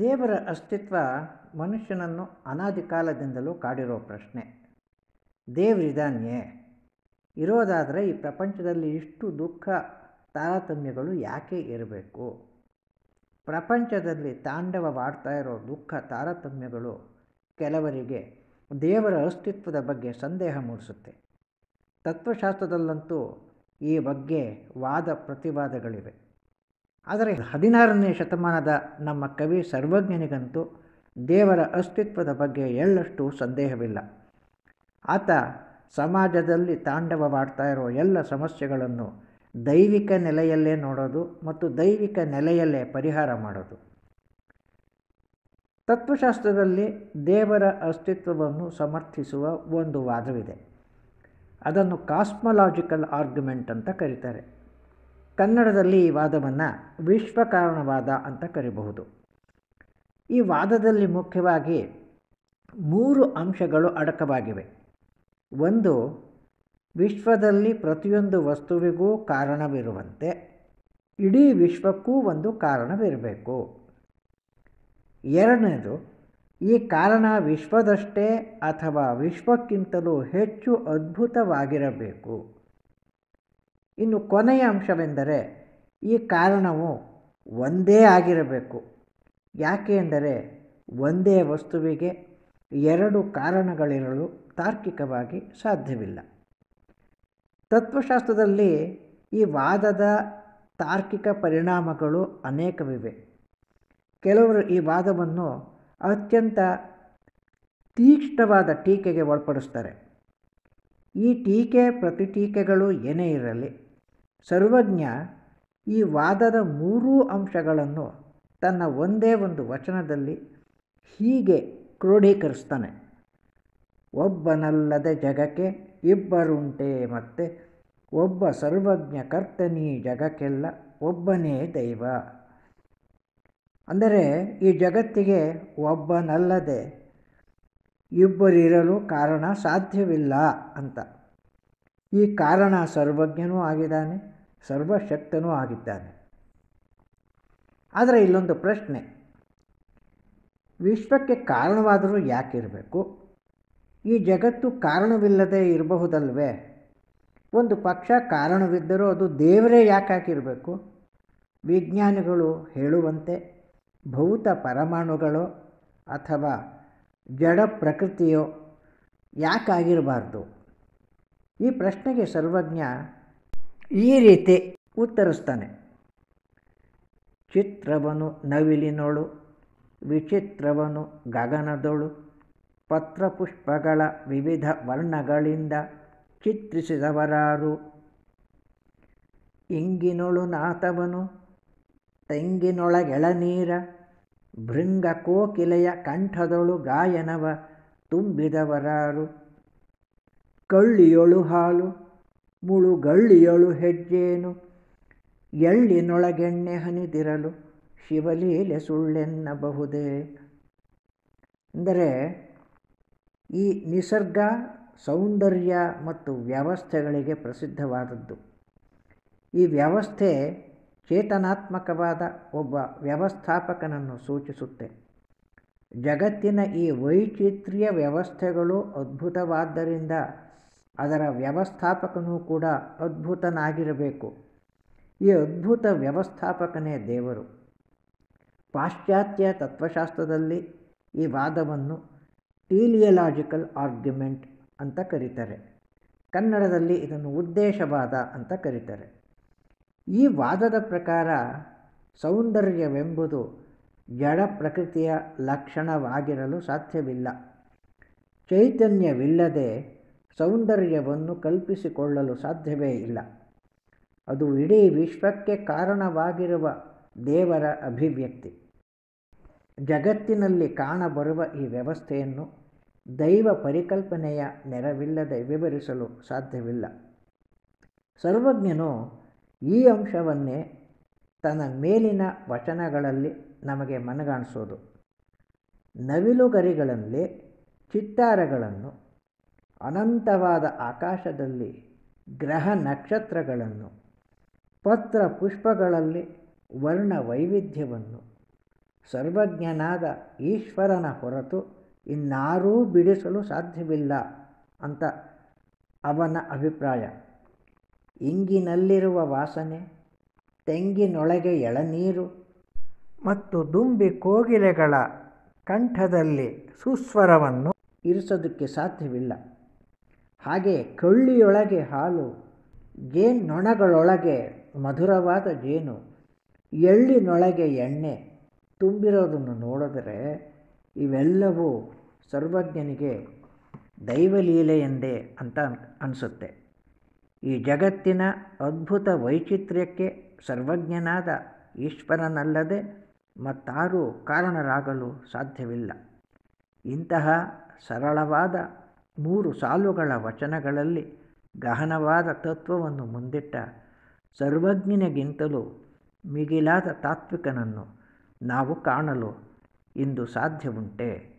ದೇವರ ಅಸ್ತಿತ್ವ ಮನುಷ್ಯನನ್ನು ಅನಾದಿ ಕಾಲದಿಂದಲೂ ಕಾಡಿರೋ ಪ್ರಶ್ನೆ ದೇವರಿದಾನೆಯೇ ಇರೋದಾದರೆ ಈ ಪ್ರಪಂಚದಲ್ಲಿ ಇಷ್ಟು ದುಃಖ ತಾರತಮ್ಯಗಳು ಯಾಕೆ ಇರಬೇಕು ಪ್ರಪಂಚದಲ್ಲಿ ತಾಂಡವವಾಡ್ತಾ ಇರೋ ದುಃಖ ತಾರತಮ್ಯಗಳು ಕೆಲವರಿಗೆ ದೇವರ ಅಸ್ತಿತ್ವದ ಬಗ್ಗೆ ಸಂದೇಹ ಮೂಡಿಸುತ್ತೆ ತತ್ವಶಾಸ್ತ್ರದಲ್ಲಂತೂ ಈ ಬಗ್ಗೆ ವಾದ ಪ್ರತಿವಾದಗಳಿವೆ ಆದರೆ ಹದಿನಾರನೇ ಶತಮಾನದ ನಮ್ಮ ಕವಿ ಸರ್ವಜ್ಞನಿಗಂತೂ ದೇವರ ಅಸ್ತಿತ್ವದ ಬಗ್ಗೆ ಎಳ್ಳಷ್ಟು ಸಂದೇಹವಿಲ್ಲ ಆತ ಸಮಾಜದಲ್ಲಿ ತಾಂಡವವಾಡ್ತಾ ಇರೋ ಎಲ್ಲ ಸಮಸ್ಯೆಗಳನ್ನು ದೈವಿಕ ನೆಲೆಯಲ್ಲೇ ನೋಡೋದು ಮತ್ತು ದೈವಿಕ ನೆಲೆಯಲ್ಲೇ ಪರಿಹಾರ ಮಾಡೋದು ತತ್ವಶಾಸ್ತ್ರದಲ್ಲಿ ದೇವರ ಅಸ್ತಿತ್ವವನ್ನು ಸಮರ್ಥಿಸುವ ಒಂದು ವಾದವಿದೆ ಅದನ್ನು ಕಾಸ್ಮಲಾಜಿಕಲ್ ಆರ್ಗ್ಯುಮೆಂಟ್ ಅಂತ ಕರೀತಾರೆ ಕನ್ನಡದಲ್ಲಿ ಈ ವಾದವನ್ನು ವಿಶ್ವಕಾರಣವಾದ ಅಂತ ಕರಿಬಹುದು ಈ ವಾದದಲ್ಲಿ ಮುಖ್ಯವಾಗಿ ಮೂರು ಅಂಶಗಳು ಅಡಕವಾಗಿವೆ ಒಂದು ವಿಶ್ವದಲ್ಲಿ ಪ್ರತಿಯೊಂದು ವಸ್ತುವಿಗೂ ಕಾರಣವಿರುವಂತೆ ಇಡೀ ವಿಶ್ವಕ್ಕೂ ಒಂದು ಕಾರಣವಿರಬೇಕು ಎರಡನೇದು ಈ ಕಾರಣ ವಿಶ್ವದಷ್ಟೇ ಅಥವಾ ವಿಶ್ವಕ್ಕಿಂತಲೂ ಹೆಚ್ಚು ಅದ್ಭುತವಾಗಿರಬೇಕು ಇನ್ನು ಕೊನೆಯ ಅಂಶವೆಂದರೆ ಈ ಕಾರಣವು ಒಂದೇ ಆಗಿರಬೇಕು ಯಾಕೆ ಎಂದರೆ ಒಂದೇ ವಸ್ತುವಿಗೆ ಎರಡು ಕಾರಣಗಳಿರಲು ತಾರ್ಕಿಕವಾಗಿ ಸಾಧ್ಯವಿಲ್ಲ ತತ್ವಶಾಸ್ತ್ರದಲ್ಲಿ ಈ ವಾದದ ತಾರ್ಕಿಕ ಪರಿಣಾಮಗಳು ಅನೇಕವಿವೆ ಕೆಲವರು ಈ ವಾದವನ್ನು ಅತ್ಯಂತ ತೀಕ್ಷ್ಣವಾದ ಟೀಕೆಗೆ ಒಳಪಡಿಸ್ತಾರೆ ಈ ಟೀಕೆ ಪ್ರತಿಟೀಕೆಗಳು ಏನೇ ಇರಲಿ ಸರ್ವಜ್ಞ ಈ ವಾದದ ಮೂರೂ ಅಂಶಗಳನ್ನು ತನ್ನ ಒಂದೇ ಒಂದು ವಚನದಲ್ಲಿ ಹೀಗೆ ಕ್ರೋಢೀಕರಿಸ್ತಾನೆ ಒಬ್ಬನಲ್ಲದೆ ಜಗಕ್ಕೆ ಇಬ್ಬರುಂಟೆ ಮತ್ತೆ ಒಬ್ಬ ಸರ್ವಜ್ಞ ಕರ್ತನೀ ಜಗಕ್ಕೆಲ್ಲ ಒಬ್ಬನೇ ದೈವ ಅಂದರೆ ಈ ಜಗತ್ತಿಗೆ ಒಬ್ಬನಲ್ಲದೆ ಇಬ್ಬರಿರಲು ಕಾರಣ ಸಾಧ್ಯವಿಲ್ಲ ಅಂತ ಈ ಕಾರಣ ಸರ್ವಜ್ಞನೂ ಆಗಿದ್ದಾನೆ ಸರ್ವಶಕ್ತನೂ ಆಗಿದ್ದಾನೆ ಆದರೆ ಇಲ್ಲೊಂದು ಪ್ರಶ್ನೆ ವಿಶ್ವಕ್ಕೆ ಕಾರಣವಾದರೂ ಯಾಕಿರಬೇಕು ಈ ಜಗತ್ತು ಕಾರಣವಿಲ್ಲದೆ ಇರಬಹುದಲ್ವೇ ಒಂದು ಪಕ್ಷ ಕಾರಣವಿದ್ದರೂ ಅದು ದೇವರೇ ಯಾಕಾಗಿರಬೇಕು ವಿಜ್ಞಾನಿಗಳು ಹೇಳುವಂತೆ ಭೌತ ಪರಮಾಣುಗಳೋ ಅಥವಾ ಜಡ ಪ್ರಕೃತಿಯೋ ಯಾಕಾಗಿರಬಾರ್ದು ಈ ಪ್ರಶ್ನೆಗೆ ಸರ್ವಜ್ಞ ಈ ರೀತಿ ಉತ್ತರಿಸ್ತಾನೆ ಚಿತ್ರವನು ನವಿಲಿನೋಳು ವಿಚಿತ್ರವನು ಗಗನದೊಳು ಪತ್ರಪುಷ್ಪಗಳ ವಿವಿಧ ವರ್ಣಗಳಿಂದ ಚಿತ್ರಿಸಿದವರಾರು ಇಂಗಿನೊಳು ನಾಥವನು ತೆಂಗಿನೊಳಗೆಳನೀರ ಭೃಂಗ ಕೋಕಿಲೆಯ ಕಂಠದೊಳು ಗಾಯನವ ತುಂಬಿದವರಾರು ಕಳ್ಳಿಯೊಳು ಹಾಲು ಮುಳುಗಳ್ಳಿಯೊಳು ಹೆಜ್ಜೇನು ಎಳ್ಳಿನೊಳಗೆಣ್ಣೆ ಹನಿದಿರಲು ಶಿವಲೀಲೆ ಸುಳ್ಳೆನ್ನಬಹುದೇ ಅಂದರೆ ಈ ನಿಸರ್ಗ ಸೌಂದರ್ಯ ಮತ್ತು ವ್ಯವಸ್ಥೆಗಳಿಗೆ ಪ್ರಸಿದ್ಧವಾದದ್ದು ಈ ವ್ಯವಸ್ಥೆ ಚೇತನಾತ್ಮಕವಾದ ಒಬ್ಬ ವ್ಯವಸ್ಥಾಪಕನನ್ನು ಸೂಚಿಸುತ್ತೆ ಜಗತ್ತಿನ ಈ ವೈಚಿತ್ರ್ಯ ವ್ಯವಸ್ಥೆಗಳು ಅದ್ಭುತವಾದ್ದರಿಂದ ಅದರ ವ್ಯವಸ್ಥಾಪಕನೂ ಕೂಡ ಅದ್ಭುತನಾಗಿರಬೇಕು ಈ ಅದ್ಭುತ ವ್ಯವಸ್ಥಾಪಕನೇ ದೇವರು ಪಾಶ್ಚಾತ್ಯ ತತ್ವಶಾಸ್ತ್ರದಲ್ಲಿ ಈ ವಾದವನ್ನು ಟೀಲಿಯಲಾಜಿಕಲ್ ಆರ್ಗ್ಯುಮೆಂಟ್ ಅಂತ ಕರೀತಾರೆ ಕನ್ನಡದಲ್ಲಿ ಇದನ್ನು ಉದ್ದೇಶವಾದ ಅಂತ ಕರೀತಾರೆ ಈ ವಾದದ ಪ್ರಕಾರ ಸೌಂದರ್ಯವೆಂಬುದು ಜಡ ಪ್ರಕೃತಿಯ ಲಕ್ಷಣವಾಗಿರಲು ಸಾಧ್ಯವಿಲ್ಲ ಚೈತನ್ಯವಿಲ್ಲದೆ ಸೌಂದರ್ಯವನ್ನು ಕಲ್ಪಿಸಿಕೊಳ್ಳಲು ಸಾಧ್ಯವೇ ಇಲ್ಲ ಅದು ಇಡೀ ವಿಶ್ವಕ್ಕೆ ಕಾರಣವಾಗಿರುವ ದೇವರ ಅಭಿವ್ಯಕ್ತಿ ಜಗತ್ತಿನಲ್ಲಿ ಕಾಣಬರುವ ಈ ವ್ಯವಸ್ಥೆಯನ್ನು ದೈವ ಪರಿಕಲ್ಪನೆಯ ನೆರವಿಲ್ಲದೆ ವಿವರಿಸಲು ಸಾಧ್ಯವಿಲ್ಲ ಸರ್ವಜ್ಞನು ಈ ಅಂಶವನ್ನೇ ತನ್ನ ಮೇಲಿನ ವಚನಗಳಲ್ಲಿ ನಮಗೆ ಮನಗಾಣಿಸೋದು ನವಿಲುಗರಿಗಳಲ್ಲಿ ಚಿತ್ತಾರಗಳನ್ನು ಅನಂತವಾದ ಆಕಾಶದಲ್ಲಿ ಗ್ರಹ ನಕ್ಷತ್ರಗಳನ್ನು ಪತ್ರ ಪುಷ್ಪಗಳಲ್ಲಿ ವರ್ಣ ವೈವಿಧ್ಯವನ್ನು ಸರ್ವಜ್ಞನಾದ ಈಶ್ವರನ ಹೊರತು ಇನ್ನಾರೂ ಬಿಡಿಸಲು ಸಾಧ್ಯವಿಲ್ಲ ಅಂತ ಅವನ ಅಭಿಪ್ರಾಯ ಇಂಗಿನಲ್ಲಿರುವ ವಾಸನೆ ತೆಂಗಿನೊಳಗೆ ಎಳನೀರು ಮತ್ತು ದುಂಬಿ ಕೋಗಿಲೆಗಳ ಕಂಠದಲ್ಲಿ ಸುಸ್ವರವನ್ನು ಇರಿಸೋದಕ್ಕೆ ಸಾಧ್ಯವಿಲ್ಲ ಹಾಗೆ ಕಳ್ಳಿಯೊಳಗೆ ಹಾಲು ಜೇನ್ನೊಣಗಳೊಳಗೆ ಮಧುರವಾದ ಜೇನು ಎಳ್ಳಿನೊಳಗೆ ಎಣ್ಣೆ ತುಂಬಿರೋದನ್ನು ನೋಡಿದರೆ ಇವೆಲ್ಲವೂ ಸರ್ವಜ್ಞನಿಗೆ ದೈವಲೀಲೆ ಎಂದೇ ಅಂತ ಅನಿಸುತ್ತೆ ಈ ಜಗತ್ತಿನ ಅದ್ಭುತ ವೈಚಿತ್ರ್ಯಕ್ಕೆ ಸರ್ವಜ್ಞನಾದ ಈಶ್ವರನಲ್ಲದೆ ಮತ್ತಾರೂ ಕಾರಣರಾಗಲು ಸಾಧ್ಯವಿಲ್ಲ ಇಂತಹ ಸರಳವಾದ ಮೂರು ಸಾಲುಗಳ ವಚನಗಳಲ್ಲಿ ಗಹನವಾದ ತತ್ವವನ್ನು ಮುಂದಿಟ್ಟ ಸರ್ವಜ್ಞನಿಗಿಂತಲೂ ಮಿಗಿಲಾದ ತಾತ್ವಿಕನನ್ನು ನಾವು ಕಾಣಲು ಇಂದು ಸಾಧ್ಯವುಂಟೆ